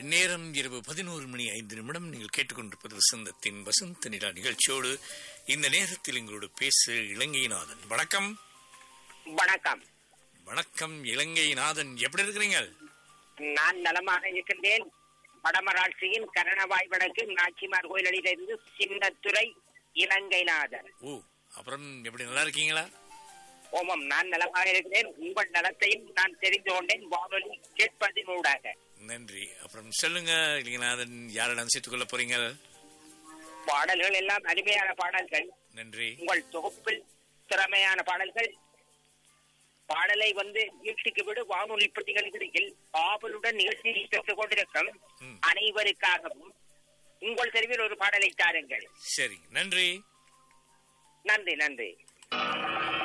நேரம் இரவு பதினோரு மணி ஐந்து நிமிடம் நீங்கள் கேட்டுக்கொண்டிருப்பது வசந்தத்தின் வசந்த நிலா நிகழ்ச்சியோடு இந்த நேரத்தில் எங்களோடு பேச இலங்கைநாதன் வணக்கம் வணக்கம் வணக்கம் இலங்கைநாதன் எப்படி இருக்கிறீங்க நான் நலமாக இருக்கின்றேன் வடமராட்சியின் கரணவாய் வடக்கு நாச்சிமார் கோயிலிலிருந்து சின்னத்துறை இலங்கைநாதன் ஓ அப்புறம் எப்படி நல்லா இருக்கீங்களா ஓமம் நான் நலமாக இருக்கிறேன் உங்கள் நலத்தையும் நான் தெரிந்து கொண்டேன் வானொலி கேட்பதினூடாக நன்றி அப்புறம் சொல்லுங்க இலங்கைநாதன் யாரிடம் சேர்த்துக் கொள்ள போறீங்க பாடல்கள் எல்லாம் அருமையான பாடல்கள் நன்றி உங்கள் தொகுப்பில் திறமையான பாடல்கள் பாடலை வந்து நிகழ்ச்சிக்கு விடு வானொலி பெட்டிகளில் ஆவலுடன் நிகழ்ச்சியை பெற்றுக் கொண்டிருக்கும் ம். அனைவருக்காகவும் உங்கள் தெருவில் ஒரு பாடலை தாருங்கள் சரி நன்றி நன்றி நன்றி